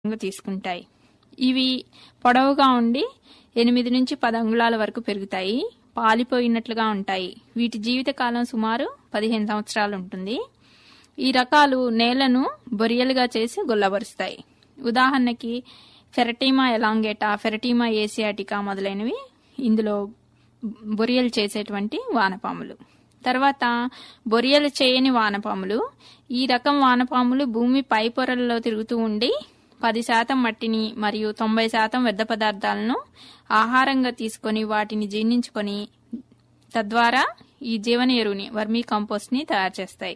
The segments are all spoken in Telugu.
తీసుకుంటాయి ఇవి పొడవుగా ఉండి ఎనిమిది నుంచి పది అంగుళాల వరకు పెరుగుతాయి పాలిపోయినట్లుగా ఉంటాయి వీటి జీవితకాలం సుమారు పదిహేను సంవత్సరాలు ఉంటుంది ఈ రకాలు నేలను బొరియలుగా చేసి గుల్లబరుస్తాయి ఉదాహరణకి ఫెరటీమా ఎలాంగేటా ఫెరటీమా ఏసియాటికా మొదలైనవి ఇందులో బొరియలు చేసేటువంటి వానపాములు తర్వాత బొరియలు చేయని వానపాములు ఈ రకం వానపాములు భూమి పై పొరల్లో తిరుగుతూ ఉండి పది శాతం మట్టిని మరియు తొంభై శాతం వ్యర్థ పదార్థాలను ఆహారంగా తీసుకొని వాటిని జీర్ణించుకొని తద్వారా ఈ జీవన ఎరువుని వర్మీ కంపోస్ట్ ని తయారు చేస్తాయి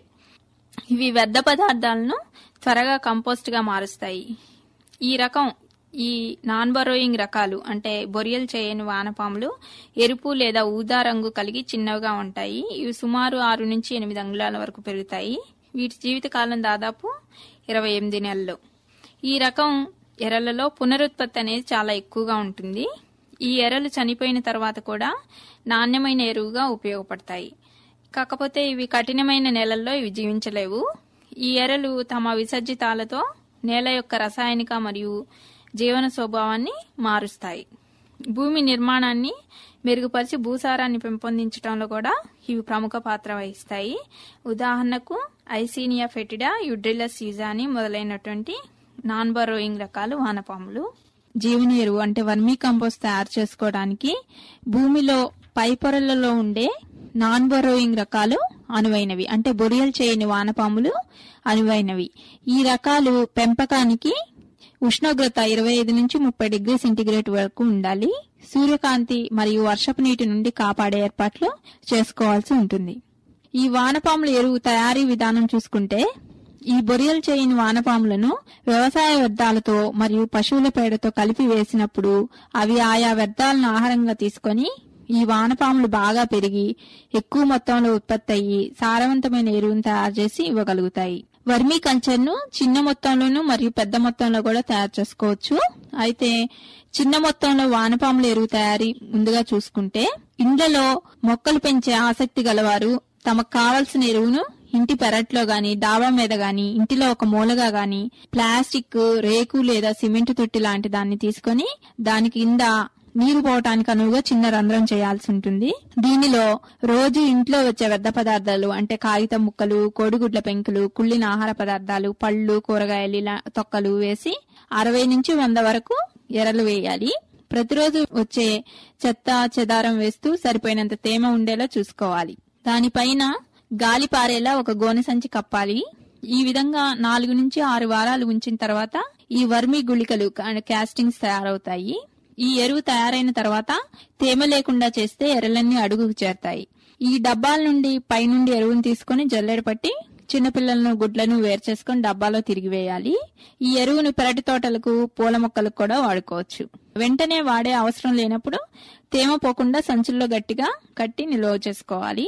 ఇవి వ్యర్థ పదార్థాలను త్వరగా కంపోస్ట్ గా మారుస్తాయి ఈ రకం ఈ నాన్ బరోయింగ్ రకాలు అంటే బొరియలు చేయని వానపాములు ఎరుపు లేదా ఊదా రంగు కలిగి చిన్నవిగా ఉంటాయి ఇవి సుమారు ఆరు నుంచి ఎనిమిది అంగుళాల వరకు పెరుగుతాయి వీటి జీవితకాలం దాదాపు ఇరవై ఎనిమిది నెలలు ఈ రకం ఎరలలో పునరుత్పత్తి అనేది చాలా ఎక్కువగా ఉంటుంది ఈ ఎరలు చనిపోయిన తర్వాత కూడా నాణ్యమైన ఎరువుగా ఉపయోగపడతాయి కాకపోతే ఇవి కఠినమైన నేలల్లో ఇవి జీవించలేవు ఈ ఎరలు తమ విసర్జితాలతో నేల యొక్క రసాయనిక మరియు జీవన స్వభావాన్ని మారుస్తాయి భూమి నిర్మాణాన్ని మెరుగుపరిచి భూసారాన్ని పెంపొందించడంలో కూడా ఇవి ప్రముఖ పాత్ర వహిస్తాయి ఉదాహరణకు ఐసీనియా ఫెటిడా యుడ్రిలస్ సీజాని మొదలైనటువంటి నాన్ బరోయింగ్ రకాలు వానపాములు జీవన ఎరువు అంటే వర్మీ కంపోస్ట్ తయారు చేసుకోవడానికి భూమిలో పై పొరలలో ఉండే నాన్ బరోయింగ్ రకాలు అనువైనవి అంటే బొరియలు చేయని వానపాములు అనువైనవి ఈ రకాలు పెంపకానికి ఉష్ణోగ్రత ఇరవై ఐదు నుంచి ముప్పై డిగ్రీ సెంటీగ్రేడ్ వరకు ఉండాలి సూర్యకాంతి మరియు వర్షపు నీటి నుండి కాపాడే ఏర్పాట్లు చేసుకోవాల్సి ఉంటుంది ఈ వానపాముల ఎరువు తయారీ విధానం చూసుకుంటే ఈ బొరియలు చేయని వానపాములను వ్యవసాయ వ్యర్థాలతో మరియు పశువుల పేడతో కలిపి వేసినప్పుడు అవి ఆయా వ్యర్థాలను ఆహారంగా తీసుకొని ఈ వానపాములు బాగా పెరిగి ఎక్కువ మొత్తంలో ఉత్పత్తి అయ్యి సారవంతమైన ఎరువును తయారు చేసి ఇవ్వగలుగుతాయి వర్మీ కల్చర్ ను చిన్న మొత్తంలోనూ మరియు పెద్ద మొత్తంలో కూడా తయారు చేసుకోవచ్చు అయితే చిన్న మొత్తంలో వానపాముల ఎరువు తయారీ ముందుగా చూసుకుంటే ఇండ్లలో మొక్కలు పెంచే ఆసక్తి గలవారు తమకు కావలసిన ఎరువును ఇంటి పెరట్లో గాని డాబా మీద గాని ఇంటిలో ఒక మూలగా గాని ప్లాస్టిక్ రేకు లేదా సిమెంట్ తొట్టి లాంటి దాన్ని తీసుకొని దాని కింద నీరు పోవటానికి అనువుగా చిన్న రంధ్రం చేయాల్సి ఉంటుంది దీనిలో రోజు ఇంట్లో వచ్చే వ్యర్థ పదార్థాలు అంటే కాగితం ముక్కలు కోడిగుడ్ల పెంకులు కుళ్ళిన ఆహార పదార్థాలు పళ్ళు కూరగాయలు ఇలా తొక్కలు వేసి అరవై నుంచి వంద వరకు ఎరలు వేయాలి ప్రతిరోజు వచ్చే చెత్త చెదారం వేస్తూ సరిపోయినంత తేమ ఉండేలా చూసుకోవాలి దానిపైన గాలి పారేలా ఒక గోనె సంచి కప్పాలి ఈ విధంగా నాలుగు నుంచి ఆరు వారాలు ఉంచిన తర్వాత ఈ వర్మీ గుళికలు క్యాస్టింగ్స్ తయారవుతాయి ఈ ఎరువు తయారైన తర్వాత తేమ లేకుండా చేస్తే ఎర్రలన్నీ అడుగుకు చేరతాయి ఈ డబ్బాల నుండి పైనుండి ఎరువును తీసుకుని జల్లెడ పట్టి చిన్నపిల్లలను గుడ్లను వేరు చేసుకుని డబ్బాలో తిరిగి వేయాలి ఈ ఎరువును పెరటి తోటలకు పూల మొక్కలకు కూడా వాడుకోవచ్చు వెంటనే వాడే అవసరం లేనప్పుడు తేమ పోకుండా సంచుల్లో గట్టిగా కట్టి నిల్వ చేసుకోవాలి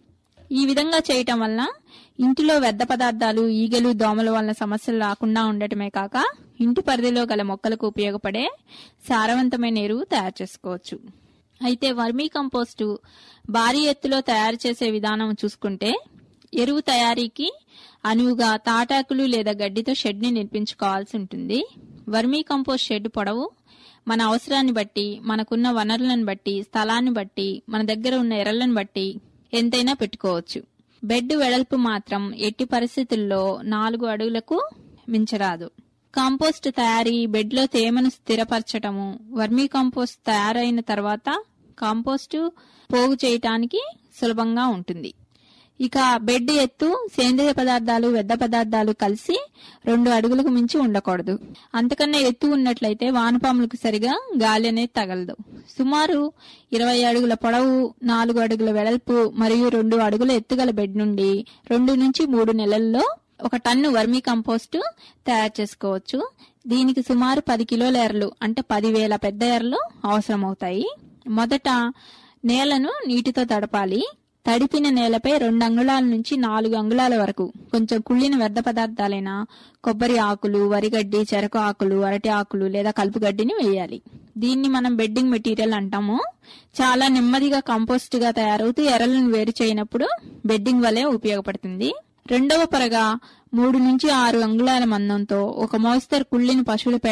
ఈ విధంగా చేయటం వలన ఇంటిలో వ్యర్థ పదార్థాలు ఈగలు దోమల వలన సమస్యలు రాకుండా ఉండటమే కాక ఇంటి పరిధిలో గల మొక్కలకు ఉపయోగపడే సారవంతమైన ఎరువు తయారు చేసుకోవచ్చు అయితే వర్మీ కంపోస్టు భారీ ఎత్తులో తయారు చేసే విధానం చూసుకుంటే ఎరువు తయారీకి అనువుగా తాటాకులు లేదా గడ్డితో షెడ్ ని నిర్మించుకోవాల్సి ఉంటుంది వర్మీ కంపోస్ట్ షెడ్ పొడవు మన అవసరాన్ని బట్టి మనకున్న వనరులను బట్టి స్థలాన్ని బట్టి మన దగ్గర ఉన్న ఎర్రలను బట్టి ఎంతైనా పెట్టుకోవచ్చు బెడ్ వెడల్పు మాత్రం ఎట్టి పరిస్థితుల్లో నాలుగు అడుగులకు మించరాదు కాంపోస్ట్ తయారీ బెడ్ లో తేమను స్థిరపరచటము వర్మీ కాంపోస్ట్ తయారైన తర్వాత కాంపోస్టు పోగు చేయటానికి సులభంగా ఉంటుంది ఇక బెడ్ ఎత్తు సేంద్రియ పదార్థాలు వ్యర్థ పదార్థాలు కలిసి రెండు అడుగులకు మించి ఉండకూడదు అంతకన్నా ఎత్తు ఉన్నట్లయితే వానపాములకు సరిగా గాలి అనేది తగలదు సుమారు ఇరవై అడుగుల పొడవు నాలుగు అడుగుల వెడల్పు మరియు రెండు అడుగుల ఎత్తుగల బెడ్ నుండి రెండు నుంచి మూడు నెలల్లో ఒక టన్ను వర్మీ కంపోస్టు తయారు చేసుకోవచ్చు దీనికి సుమారు పది కిలోల ఎరలు అంటే పదివేల పెద్ద ఎరలు అవసరమవుతాయి మొదట నేలను నీటితో తడపాలి తడిపిన నేలపై రెండు అంగుళాల నుంచి నాలుగు అంగుళాల వరకు కొంచెం కుళ్ళిన వ్యర్థ పదార్థాలైన కొబ్బరి ఆకులు వరిగడ్డి చెరకు ఆకులు అరటి ఆకులు లేదా కలుపు గడ్డిని వేయాలి దీన్ని మనం బెడ్డింగ్ మెటీరియల్ అంటాము చాలా నెమ్మదిగా కంపోస్ట్ గా తయారవుతూ ఎర్రలను వేరు చేయనప్పుడు బెడ్డింగ్ వలె ఉపయోగపడుతుంది రెండవ పొరగా మూడు నుంచి ఆరు అంగుళాల మందంతో ఒక మోస్తరు కుళ్ళిన పశువుల